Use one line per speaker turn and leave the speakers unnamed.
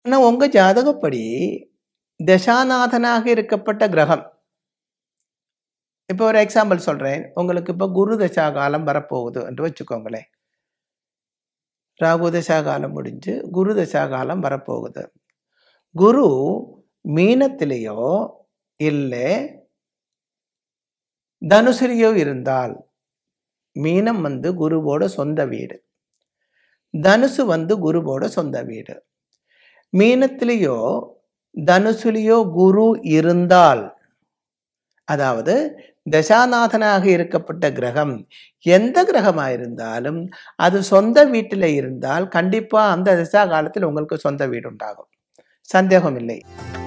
ஆனால் உங்கள் ஜாதகப்படி தசாநாதனாக இருக்கப்பட்ட கிரகம் இப்போ ஒரு எக்ஸாம்பிள் சொல்கிறேன் உங்களுக்கு இப்போ குரு தசா காலம் வரப்போகுது என்று வச்சுக்கோங்களேன் ராகு தசா காலம் முடிஞ்சு குரு தசா காலம் வரப்போகுது குரு மீனத்திலேயோ இல்லை தனுசிலேயோ இருந்தால் மீனம் வந்து குருவோட சொந்த வீடு தனுசு வந்து குருவோட சொந்த வீடு மீனத்திலேயோ தனுசுலேயோ குரு இருந்தால் அதாவது தசாநாதனாக இருக்கப்பட்ட கிரகம் எந்த கிரகமாக இருந்தாலும் அது சொந்த வீட்டில் இருந்தால் கண்டிப்பாக அந்த தசா காலத்தில் உங்களுக்கு சொந்த வீடு உண்டாகும் சந்தேகம் இல்லை